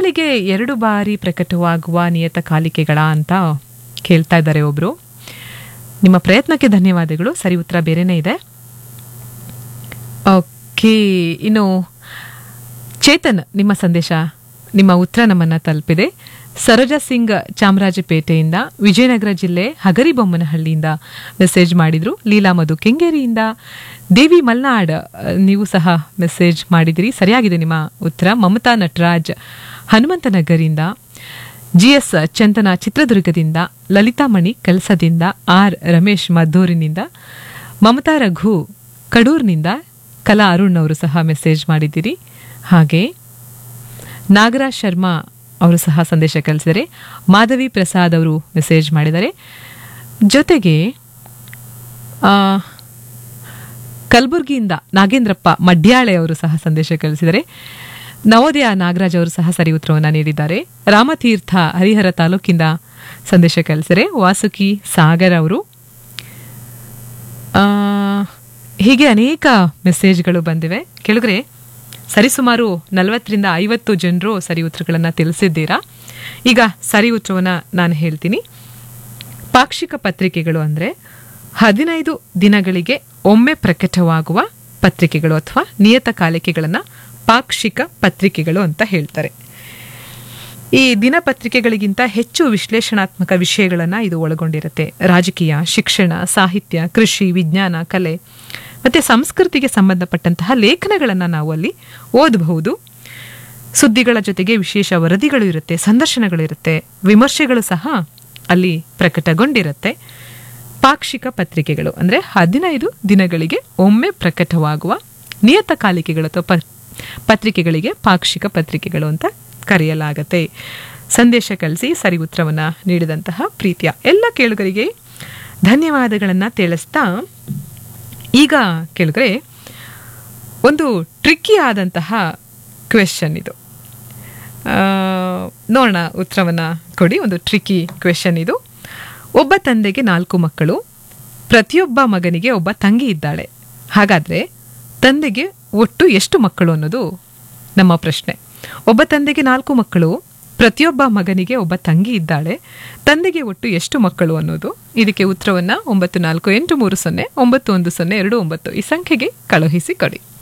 ತಿಂಗಳಿಗೆ ಎರಡು ಬಾರಿ ಪ್ರಕಟವಾಗುವ ನಿಯತಕಾಲಿಕೆಗಳ ಅಂತ ಕೇಳ್ತಾ ಇದ್ದಾರೆ ಒಬ್ರು ನಿಮ್ಮ ಪ್ರಯತ್ನಕ್ಕೆ ಧನ್ಯವಾದಗಳು ಸರಿ ಉತ್ತರ ಬೇರೆನೇ ಇದೆ ಓಕೆ ಇನ್ನು ಚೇತನ್ ನಿಮ್ಮ ಸಂದೇಶ ನಿಮ್ಮ ಉತ್ತರ ನಮ್ಮನ್ನ ತಲುಪಿದೆ ಸರೋಜಾ ಸಿಂಗ್ ಚಾಮರಾಜಪೇಟೆಯಿಂದ ವಿಜಯನಗರ ಜಿಲ್ಲೆ ಹಗರಿಬೊಮ್ಮನಹಳ್ಳಿಯಿಂದ ಮೆಸೇಜ್ ಮಾಡಿದ್ರು ಲೀಲಾ ಮಧು ಕೆಂಗೇರಿಯಿಂದ ದೇವಿ ಮಲ್ನಾಡ್ ಅಹ್, ನೀವು ಸಹ ಮೆಸೇಜ್ ಮಾಡಿದಿರಿ ಸರಿಯಾಗಿದೆ ನಿಮ್ಮ ಉತ್ತರ ಮಮತಾ ನಟರಾಜ್ ಹನುಮಂತನಗರಿಂದ ಜಿ ಎಸ್ ಚಂದನ ಚಿತ್ರದುರ್ಗದಿಂದ ಲಲಿತಾ ಮಣಿ ಕೆಲಸದಿಂದ ಆರ್ ರಮೇಶ್ ಮದ್ದೂರಿನಿಂದ ಮಮತಾ ರಘು ಕಡೂರ್ನಿಂದ ಕಲಾ ಅರುಣ್ ಅವರು ಸಹ ಮೆಸೇಜ್ ಮಾಡಿದ್ದೀರಿ ಹಾಗೆ ನಾಗರಾಜ್ ಶರ್ಮಾ ಅವರು ಸಹ ಸಂದೇಶ ಕಳಿಸಿದರೆ ಮಾಧವಿ ಪ್ರಸಾದ್ ಅವರು ಮೆಸೇಜ್ ಮಾಡಿದ್ದಾರೆ ಜೊತೆಗೆ ಆ, ಕಲಬುರಗಿಯಿಂದ ನಾಗೇಂದ್ರಪ್ಪ ಮಡ್ಯಾಳೆ ಅವರು ಸಹ ಸಂದೇಶ ಕಳಿಸಿದರೆ ನವೋದಯ ನಾಗರಾಜ್ ಅವರು ಸಹ ಸರಿ ಉತ್ತರವನ್ನು ನೀಡಿದ್ದಾರೆ ರಾಮತೀರ್ಥ ಹರಿಹರ ತಾಲೂಕಿಂದ ಸಂದೇಶ ಕಳಿಸಿದರೆ ವಾಸುಕಿ ಸಾಗರ್ ಅವರು ಆ, ಹೀಗೆ ಅನೇಕ ಮೆಸೇಜ್ಗಳು ಬಂದಿವೆ ಕೆಳಗರೆ ಸರಿಸುಮಾರು ನಲವತ್ತರಿಂದ ಐವತ್ತು ಜನರು ಸರಿ ಉತ್ತರಗಳನ್ನು ತಿಳಿಸಿದ್ದೀರಾ ಈಗ ಸರಿ ಉತ್ತರವನ್ನು ನಾನು ಹೇಳ್ತೀನಿ ಪಾಕ್ಷಿಕ ಪತ್ರಿಕೆಗಳು ಅಂದರೆ ಹದಿನೈದು ದಿನಗಳಿಗೆ ಒಮ್ಮೆ ಪ್ರಕಟವಾಗುವ ಪತ್ರಿಕೆಗಳು ಅಥವಾ ನಿಯತಕಾಲಿಕೆಗಳನ್ನು ಪಾಕ್ಷಿಕ ಪತ್ರಿಕೆಗಳು ಅಂತ ಹೇಳ್ತಾರೆ ಈ ದಿನಪತ್ರಿಕೆಗಳಿಗಿಂತ ಹೆಚ್ಚು ವಿಶ್ಲೇಷಣಾತ್ಮಕ ವಿಷಯಗಳನ್ನು ಇದು ಒಳಗೊಂಡಿರುತ್ತೆ ರಾಜಕೀಯ ಶಿಕ್ಷಣ ಸಾಹಿತ್ಯ ಕೃಷಿ ವಿಜ್ಞಾನ ಕಲೆ ಮತ್ತು ಸಂಸ್ಕೃತಿಗೆ ಸಂಬಂಧಪಟ್ಟಂತಹ ಲೇಖನಗಳನ್ನು ನಾವು ಅಲ್ಲಿ ಓದಬಹುದು ಸುದ್ದಿಗಳ ಜೊತೆಗೆ ವಿಶೇಷ ವರದಿಗಳು ಇರುತ್ತೆ ಸಂದರ್ಶನಗಳು ಇರುತ್ತೆ ವಿಮರ್ಶೆಗಳು ಸಹ ಅಲ್ಲಿ ಪ್ರಕಟಗೊಂಡಿರುತ್ತೆ ಪಾಕ್ಷಿಕ ಪತ್ರಿಕೆಗಳು ಅಂದರೆ ಹದಿನೈದು ದಿನಗಳಿಗೆ ಒಮ್ಮೆ ಪ್ರಕಟವಾಗುವ ನಿಯತಕಾಲಿಕೆಗಳು ಅಥವಾ ಪ- ಪತ್ರಿಕೆಗಳಿಗೆ ಪಾಕ್ಷಿಕ ಪತ್ರಿಕೆಗಳು ಅಂತ ಕರೆಯಲಾಗತ್ತೆ ಸಂದೇಶ ಕಳಿಸಿ ಸರಿ ಉತ್ತರವನ್ನು ನೀಡಿದಂತಹ ಪ್ರೀತಿಯ ಎಲ್ಲ ಕೇಳುಗರಿಗೆ ಧನ್ಯವಾದಗಳನ್ನು ತಿಳಿಸ್ತಾ ಈಗ ಕೇಳಿದ್ರೆ ಒಂದು ಟ್ರಿಕ್ಕಿ ಆದಂತಹ ಕ್ವೆಶನ್ ಇದು ಆ, ನೋಡೋಣ ಉತ್ತರವನ್ನು ಕೊಡಿ ಒಂದು ಟ್ರಿಕ್ಕಿ ಕ್ವೆಶನ್ ಇದು ಒಬ್ಬ ತಂದೆಗೆ ನಾಲ್ಕು ಮಕ್ಕಳು ಪ್ರತಿಯೊಬ್ಬ ಮಗನಿಗೆ ಒಬ್ಬ ತಂಗಿ ಇದ್ದಾಳೆ ಹಾಗಾದ್ರೆ ತಂದೆಗೆ ಒಟ್ಟು ಎಷ್ಟು ಮಕ್ಕಳು ಅನ್ನೋದು ನಮ್ಮ ಪ್ರಶ್ನೆ ಒಬ್ಬ ತಂದೆಗೆ ನಾಲ್ಕು ಮಕ್ಕಳು ಪ್ರತಿಯೊಬ್ಬ ಮಗನಿಗೆ ಒಬ್ಬ ತಂಗಿ ಇದ್ದಾಳೆ ತಂದೆಗೆ ಒಟ್ಟು ಎಷ್ಟು ಮಕ್ಕಳು ಅನ್ನೋದು ಇದಕ್ಕೆ ಉತ್ತರವನ್ನ ಒಂಬತ್ತು ನಾಲ್ಕು ಎಂಟು ಮೂರು ಸೊನ್ನೆ ಒಂಬತ್ತು ಒಂದು ಸೊನ್ನೆ ಎರಡು ಒಂಬತ್ತು ಈ ಸಂಖ್ಯೆಗೆ ಕಳುಹಿಸಿ ಕೊಡಿ